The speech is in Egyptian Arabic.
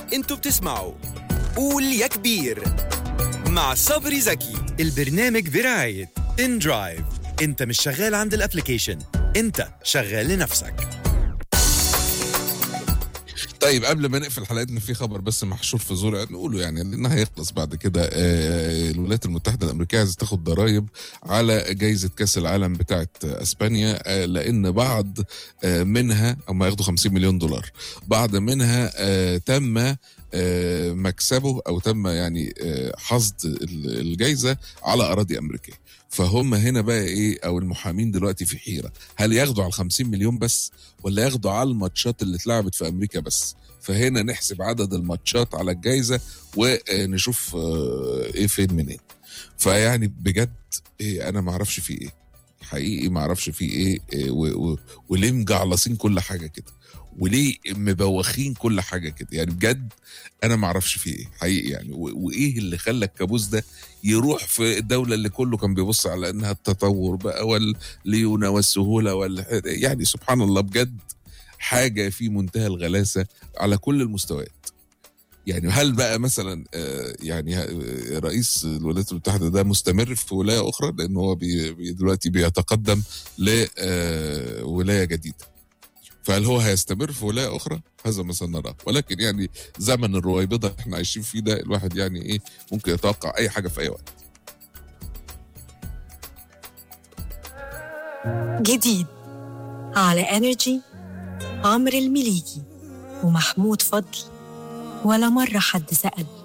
انتوا بتسمعوا قول يا كبير مع صبري زكي البرنامج برعاية ان درايف انت مش شغال عند الابليكيشن انت شغال لنفسك طيب قبل ما نقفل حلقتنا في خبر بس محشور في زوري نقوله يعني لانه هيخلص بعد كده آه، الولايات المتحده الامريكيه عايزه تاخد ضرائب على جائزه كاس العالم بتاعه اسبانيا آه، لان بعض آه، منها هم ياخدوا 50 مليون دولار بعض منها آه، تم آه، مكسبه او تم يعني آه، حصد ال- الجائزه على اراضي امريكيه فهم هنا بقى ايه او المحامين دلوقتي في حيره هل ياخدوا على 50 مليون بس ولا ياخدوا على الماتشات اللي اتلعبت في امريكا بس فهنا نحسب عدد الماتشات على الجائزه ونشوف آه، ايه فين منين فيعني بجد إيه انا ما اعرفش في ايه حقيقي ما اعرفش في ايه إيه و- و- وليه مجعلصين كل حاجه كده وليه مبوخين كل حاجه كده يعني بجد انا ما اعرفش في ايه حقيقي يعني و- وايه اللي خلى الكابوس ده يروح في الدوله اللي كله كان بيبص على انها التطور بقى والليونه والسهوله وال يعني سبحان الله بجد حاجه في منتهى الغلاسه على كل المستويات يعني هل بقى مثلا آه، يعني ه- آه، رئيس الولايات المتحده ده مستمر في ولايه اخرى لان هو بي بي- دلوقتي بيتقدم لولايه جديده فهل هو هيستمر في ولايه اخرى؟ هذا ما سنراه ولكن يعني زمن الرويبضه اللي احنا عايشين فيه ده الواحد يعني ايه ممكن يتوقع اي حاجه في اي وقت جديد على انرجي عمرو المليجي ومحمود فضل ولا مرة حد سأل